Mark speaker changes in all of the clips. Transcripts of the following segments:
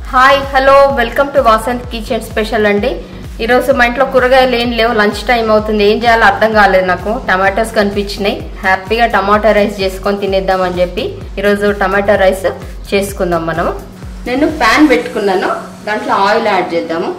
Speaker 1: hi hello welcome to Vasanth kitchen special అండి ఈరోజు మా ఇంట్లో కూరగాయలు ఏం లేవు లంచ్ టైం అవుతుంది ఏం చేయాలో అర్థం కాలేదు నాకు టమాటోస్ కనిపించినాయి హ్యాపీగా టమాటా రైస్ చేసుకొని తినేద్దామని చెప్పి ఈరోజు టమాటా రైస్ చేసుకుందాం మనం నేను ప్యాన్ పెట్టుకున్నాను దాంట్లో ఆయిల్ యాడ్ చేద్దాము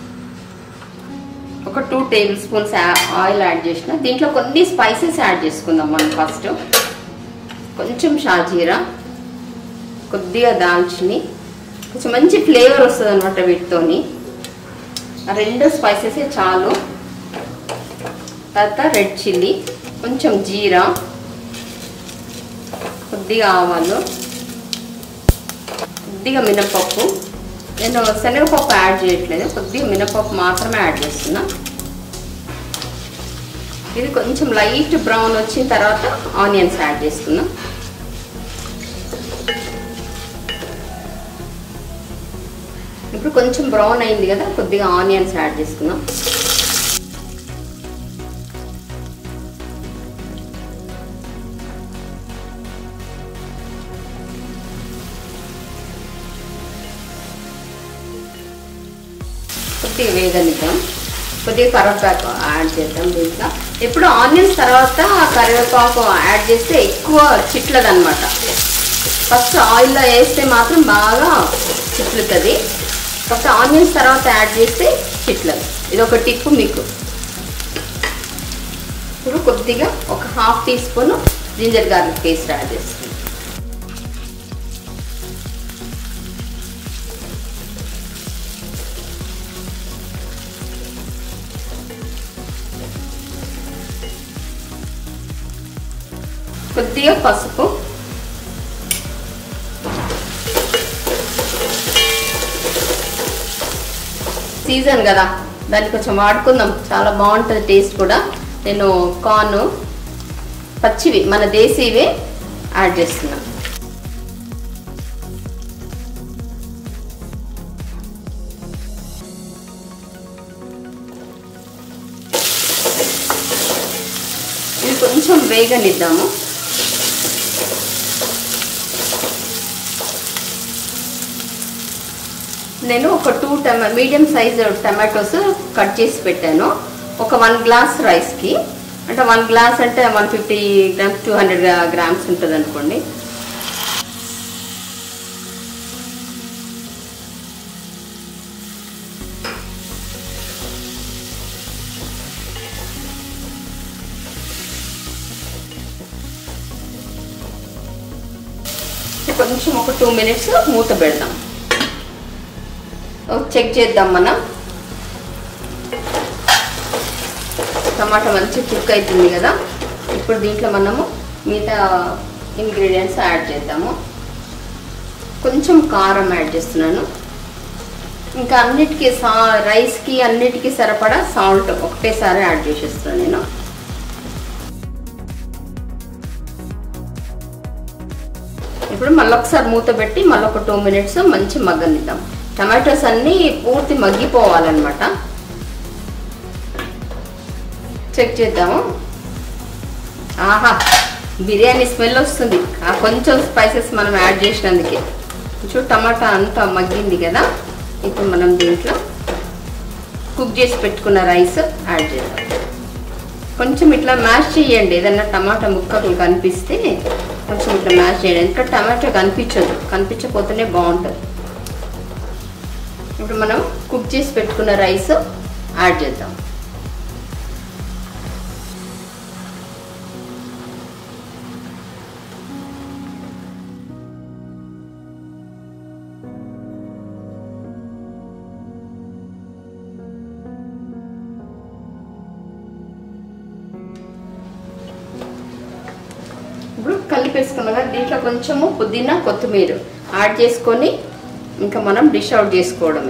Speaker 1: ఒక two tablespoons oil add చేసిన దీంట్లో కొన్ని స్పైసెస్ యాడ్ చేసుకుందాం మనం ఫస్ట్ కొంచెం షాజీరా కొద్దిగా దాల్చిని కొంచెం మంచి ఫ్లేవర్ వస్తుంది అనమాట వీటితోని ఆ రెండు స్పైసెస్ చాలు తర్వాత రెడ్ చిల్లీ కొంచెం జీరా కొద్దిగా ఆవాలు కొద్దిగా మినపప్పు నేను శనగపప్పు యాడ్ చేయట్లేదు కొద్దిగా మినపప్పు మాత్రమే యాడ్ చేస్తున్నా ఇది కొంచెం లైట్ బ్రౌన్ వచ్చిన తర్వాత ఆనియన్స్ యాడ్ చేస్తున్నా ఇప్పుడు కొంచెం బ్రౌన్ అయింది కదా కొద్దిగా ఆనియన్స్ యాడ్ చేసుకుందాం కొద్దిగా వేగనిద్దాం కొద్దిగా కరివేపాకు యాడ్ చేద్దాం దీంట్లో ఎప్పుడు ఆనియన్స్ తర్వాత కరివేపాకు యాడ్ చేస్తే ఎక్కువ చిట్లది అనమాట ఫస్ట్ ఆయిల్లో వేస్తే మాత్రం బాగా చిట్లుతుంది ఫస్ట్ ఆనియన్స్ తర్వాత యాడ్ చేస్తే చిట్లదు ఇది ఒక టిప్ మీకు ఇప్పుడు కొద్దిగా ఒక half teaspoon ginger garlic paste add చేస్తుంది కొద్దిగా పసుపు సీజన్ కదా దాన్ని కొంచెం వాడుకుందాం చాలా బాగుంటుంది టేస్ట్ కూడా నేను కార్న్ పచ్చివి మన దేశీవే యాడ్ చేస్తున్నా ఇది కొంచెం వేగనిద్దాము నేను ఒక టూ టమా మీడియం సైజ్ టమాటోస్ కట్ చేసి పెట్టాను ఒక వన్ గ్లాస్ రైస్కి అంటే వన్ గ్లాస్ అంటే one fifty grams two hundred grams ఉంటుంది అనుకోండి కొంచెం ఒక టూ మినిట్స్ మూత పెడదాం చెక్ చేద్దాం మనం టమాటా మంచి కుక్ అవుతుంది కదా ఇప్పుడు దీంట్లో మనము మిగతా ఇంగ్రీడియంట్స్ యాడ్ చేద్దాము కొంచెం కారం యాడ్ చేస్తున్నాను ఇంకా అన్నిటికీ సా రైస్కి అన్నిటికీ సరిపడా సాల్ట్ ఒకటేసారి యాడ్ చేసేస్తున్నాను నేను ఇప్పుడు మళ్ళీ ఒకసారి మూత పెట్టి మళ్ళీ ఒక టూ మినిట్స్ మంచి మగ్గనిద్దాం టమాటోస్ అన్నీ పూర్తి మగ్గిపోవాలన్నమాట చెక్ చేద్దాము ఆహా బిర్యానీ స్మెల్ వస్తుంది ఆ కొంచెం స్పైసెస్ మనం యాడ్ చేసినందుకే కొంచెం టమాటా అంతా మగ్గింది కదా ఇప్పుడు మనం దీంట్లో కుక్ చేసి పెట్టుకున్న రైస్ యాడ్ చేద్దాం కొంచెం ఇట్లా మ్యాష్ చేయండి ఏదన్నా టమాటా ముక్కలు కనిపిస్తే కొంచెం ఇట్లా మ్యాష్ చేయండి ఎందుకంటే టమాటా కనిపించదు కనిపించకపోతేనే బాగుంటుంది ఇప్పుడు మనం కుక్ చేసి పెట్టుకున్న రైస్ యాడ్ చేద్దాం ఇప్పుడు కలిపేసుకున్నాం కదా దీంట్లో కొంచెము పుదీనా కొత్తిమీర యాడ్ చేసుకొని ఇంకా మనం డిష్ అవుట్ చేసుకోవడమే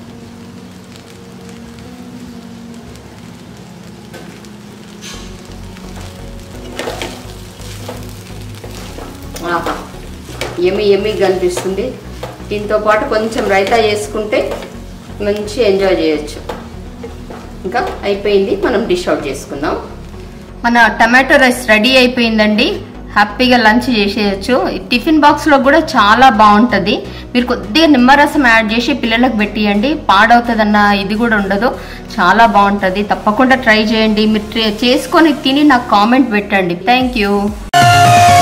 Speaker 1: ఆహా ఎమి ఎమి కనిపిస్తుంది దీంతో పాటు కొంచెం రైతా చేసుకుంటే మంచి ఎంజాయ్ చేయొచ్చు ఇంకా అయిపోయింది మనం డిష్ అవుట్ చేసుకుందాం మన టమాటో రైస్ రెడీ అయిపోయిందండి హ్యాపీగా లంచ్ చేసేయచ్చు ఈ టిఫిన్ బాక్స్లో కూడా చాలా బాగుంటుంది మీరు కొద్దిగా నిమ్మరసం యాడ్ చేసి పిల్లలకు పెట్టియండి పాడవుతుందన్న ఇది కూడా ఉండదు చాలా బాగుంటుంది తప్పకుండా ట్రై చేయండి మీరు ట్రై- చేసుకొని తిని నాకు కామెంట్ పెట్టండి థ్యాంక్ యూ